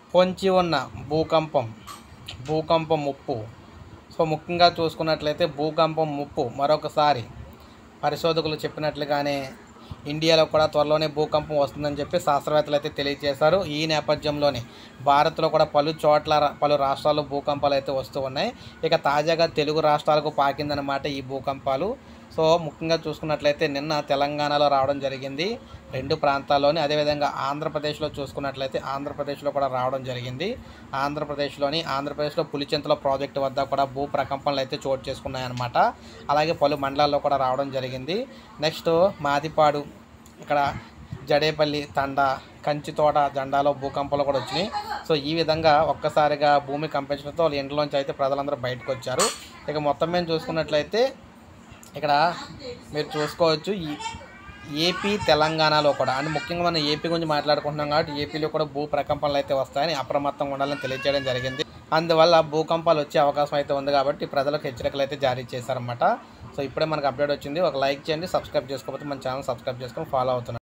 పొంచి ఉన్న భూకంపం భూకంపం ముప్పు సో ముఖ్యంగా చూసుకున్నట్లయితే భూకంపం ముప్పు మరొకసారి పరిశోధకులు చెప్పినట్లుగానే ఇండియాలో కూడా త్వరలోనే భూకంపం వస్తుందని చెప్పి శాస్త్రవేత్తలు అయితే తెలియజేశారు ఈ నేపథ్యంలోనే భారత్లో కూడా పలు చోట్ల రా- పలు రాష్ట్రాల్లో భూకంపాలు అయితే వస్తూ ఉన్నాయి ఇక తాజాగా తెలుగు రాష్ట్రాలకు పాకిందన్నమాట ఈ భూకంపాలు సో ముఖ్యంగా చూసుకున్నట్లయితే నిన్న తెలంగాణలో రావడం జరిగింది రెండు ప్రాంతాల్లోని అదేవిధంగా ఆంధ్రప్రదేశ్లో చూసుకున్నట్లయితే ఆంధ్రప్రదేశ్లో కూడా రావడం జరిగింది ఆంధ్రప్రదేశ్లోని ఆంధ్రప్రదేశ్లో పులిచింతల ప్రాజెక్టు వద్ద కూడా భూ ప్రకంపనలు అయితే చోటు చేసుకున్నాయన్నమాట అలాగే పలు మండలాల్లో కూడా రావడం జరిగింది నెక్స్ట్ మాదిపాడు ఇక్కడ జడేపల్లి తండ కంచితోట జెండాలో భూకంపాలు కూడా వచ్చినాయి సో ఈ విధంగా ఒక్కసారిగా భూమి కంపించడంతో వాళ్ళ ఇంట్లోంచి అయితే ప్రజలందరూ బయటకు వచ్చారు ఇక మొత్తం మేము చూసుకున్నట్లయితే ఇక్కడ మీరు చూసుకోవచ్చు ఈ ఏపీ తెలంగాణలో కూడా అంటే ముఖ్యంగా మనం ఏపీ గురించి మాట్లాడుకుంటున్నాం కాబట్టి ఏపీలో కూడా భూ ప్రకంపనలు అయితే వస్తాయని అప్రమత్తంగా ఉండాలని తెలియజేయడం జరిగింది అందువల్ల భూకంపాలు వచ్చే అవకాశం అయితే ఉంది కాబట్టి ప్రజలకు హెచ్చరికలు అయితే జారీ చేశారన్నమాట సో ఇప్పుడే మనకు అప్డేట్ వచ్చింది ఒక లైక్ చేయండి సబ్స్క్రైబ్ చేసుకోకపోతే మన ఛానల్ సబ్స్క్రైబ్ చేసుకొని ఫాలో అవుతున్నాను